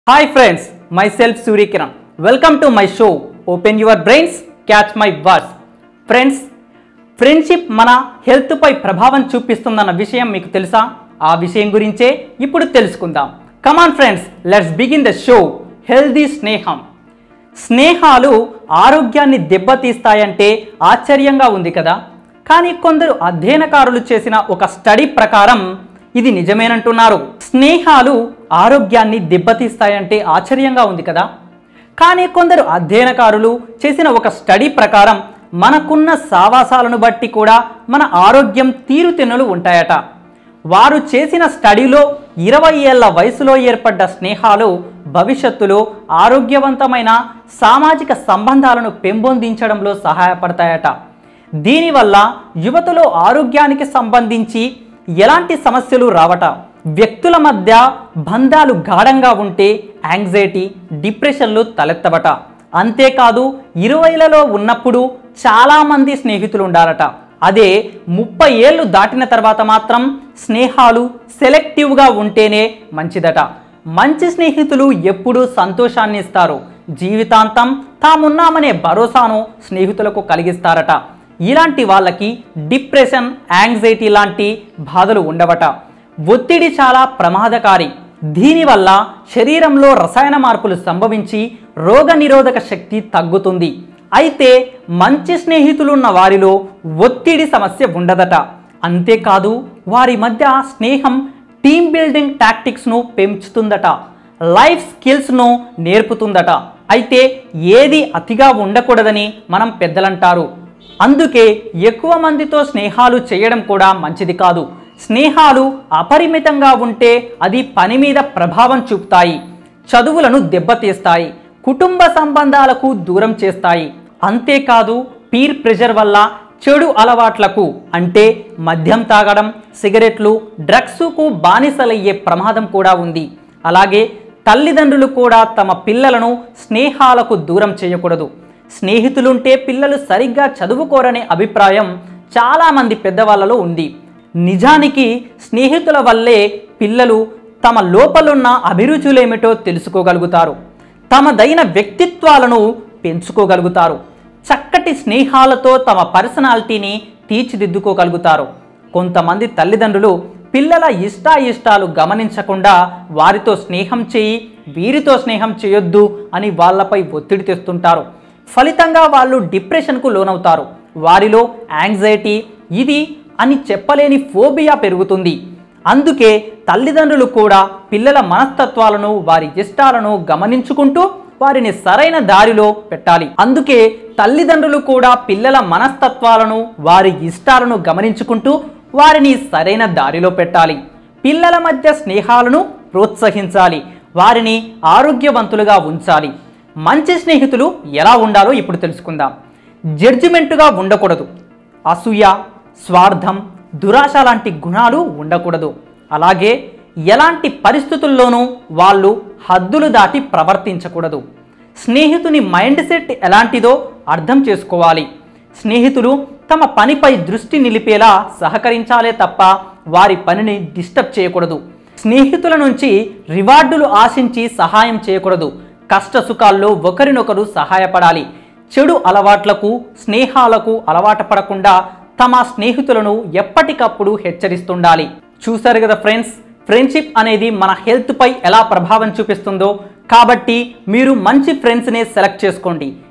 hi friends myself Suryakiran welcome to my show open your brains catch my words friends friendship మన హెల్త్పై ప్రభావం చూపిస్తుందన్న విషయం మీకు తెలుసా ఆ విషయం గురించే ఇప్పుడు తెలుసుకుందాం come on friends let's begin the show healthy స్నేహం స్నేహాలు ఆరోగ్యాన్ని దెబ్బతీస్తాయంటే ఆశ్చర్యంగా ఉంది కదా కానీ కొందరు అధ్యయనకారులు చేసిన ఒక స్టడీ ప్రకారం ఇది నిజమేనంటున్నారు స్నేహాలు ఆరోగ్యాన్ని దెబ్బతీస్తాయంటే ఆశ్చర్యంగా ఉంది కదా కానీ కొందరు అధ్యయనకారులు చేసిన ఒక స్టడీ ప్రకారం మనకున్న సావాసాలను బట్టి కూడా మన ఆరోగ్యం తీరుతెన్నులు ఉంటాయట వారు చేసిన స్టడీలో ఇరవై ఏళ్ల వయసులో ఏర్పడ్డ స్నేహాలు భవిష్యత్తులో ఆరోగ్యవంతమైన సామాజిక సంబంధాలను పెంపొందించడంలో సహాయపడతాయట దీనివల్ల యువతలో ఆరోగ్యానికి సంబంధించి ఎలాంటి సమస్యలు రావట వ్యక్తుల మధ్య బంధాలు గాఢంగా ఉంటే యాంగ్జైటీ డిప్రెషన్లు తలెత్తవట అంతేకాదు ఇరవైలలో ఉన్నప్పుడు చాలామంది స్నేహితులు ఉండాలట అదే ముప్పై ఏళ్ళు దాటిన తర్వాత మాత్రం స్నేహాలు సెలెక్టివ్గా ఉంటేనే మంచిదట మంచి స్నేహితులు ఎప్పుడూ సంతోషాన్ని ఇస్తారు జీవితాంతం తామున్నామనే భరోసాను స్నేహితులకు కలిగిస్తారట ఇలాంటి వాళ్ళకి డిప్రెషన్ యాంగ్జైటీ లాంటి బాధలు ఉండవట ఒత్తిడి చాలా ప్రమాదకారి దీనివల్ల శరీరంలో రసాయన మార్పులు సంభవించి రోగనిరోధక శక్తి తగ్గుతుంది అయితే మంచి స్నేహితులున్న వారిలో ఒత్తిడి సమస్య ఉండదట అంతేకాదు వారి మధ్య స్నేహం టీమ్ బిల్డింగ్ టాక్టిక్స్ను పెంచుతుందట లైఫ్ స్కిల్స్ను నేర్పుతుందట అయితే ఏది అతిగా ఉండకూడదని మనం పెద్దలంటారు అందుకే ఎక్కువ మందితో స్నేహాలు చేయడం కూడా మంచిది కాదు స్నేహాలు అపరిమితంగా ఉంటే అది పని మీద ప్రభావం చూపుతాయి చదువులను దెబ్బతీస్తాయి కుటుంబ సంబంధాలకు దూరం చేస్తాయి అంతేకాదు పీర్ ప్రెషర్ వల్ల చెడు అలవాట్లకు అంటే మద్యం తాగడం సిగరెట్లు డ్రగ్స్కు బానిసలయ్యే ప్రమాదం కూడా ఉంది అలాగే తల్లిదండ్రులు కూడా తమ పిల్లలను స్నేహాలకు దూరం చేయకూడదు స్నేహితులుంటే పిల్లలు సరిగ్గా చదువుకోరనే అభిప్రాయం చాలామంది పెద్దవాళ్ళలో ఉంది నిజానికి స్నేహితుల వల్లే పిల్లలు తమ లోపలున్న అభిరుచులేమిటో తెలుసుకోగలుగుతారు తమదైన వ్యక్తిత్వాలను పెంచుకోగలుగుతారు చక్కటి స్నేహాలతో తమ పర్సనాలిటీని తీర్చిదిద్దుకోగలుగుతారు కొంతమంది తల్లిదండ్రులు పిల్లల ఇష్టాయిష్టాలు గమనించకుండా వారితో స్నేహం చేయి వీరితో స్నేహం చేయొద్దు అని వాళ్ళపై ఒత్తిడి తెస్తుంటారు ఫలితంగా వాళ్ళు డిప్రెషన్కు లోనవుతారు వారిలో యాంగ్జైటీ ఇది అని చెప్పలేని ఫోబియా పెరుగుతుంది అందుకే తల్లిదండ్రులు కూడా పిల్లల మనస్తత్వాలను వారి ఇష్టాలను గమనించుకుంటూ వారిని సరైన దారిలో పెట్టాలి అందుకే తల్లిదండ్రులు కూడా పిల్లల మనస్తత్వాలను వారి ఇష్టాలను గమనించుకుంటూ వారిని సరైన దారిలో పెట్టాలి పిల్లల మధ్య స్నేహాలను ప్రోత్సహించాలి వారిని ఆరోగ్యవంతులుగా ఉంచాలి మంచి స్నేహితులు ఎలా ఉండాలో ఇప్పుడు తెలుసుకుందాం జడ్జిమెంటుగా ఉండకూడదు అసూయ స్వార్థం దురాశ లాంటి గుణాలు ఉండకూడదు అలాగే ఎలాంటి పరిస్థితుల్లోనూ వాళ్ళు హద్దులు దాటి ప్రవర్తించకూడదు స్నేహితుని మైండ్ సెట్ ఎలాంటిదో అర్థం చేసుకోవాలి స్నేహితులు తమ పనిపై దృష్టి నిలిపేలా సహకరించాలే తప్ప వారి పనిని డిస్టర్బ్ చేయకూడదు స్నేహితుల నుంచి రివార్డులు ఆశించి సహాయం చేయకూడదు కష్ట సుఖాల్లో ఒకరినొకరు సహాయపడాలి చెడు అలవాట్లకు స్నేహాలకు అలవాటు పడకుండా తమ స్నేహితులను ఎప్పటికప్పుడు హెచ్చరిస్తుండాలి చూశారు కదా ఫ్రెండ్స్ ఫ్రెండ్షిప్ అనేది మన హెల్త్పై ఎలా ప్రభావం చూపిస్తుందో కాబట్టి మీరు మంచి ఫ్రెండ్స్నే సెలెక్ట్ చేసుకోండి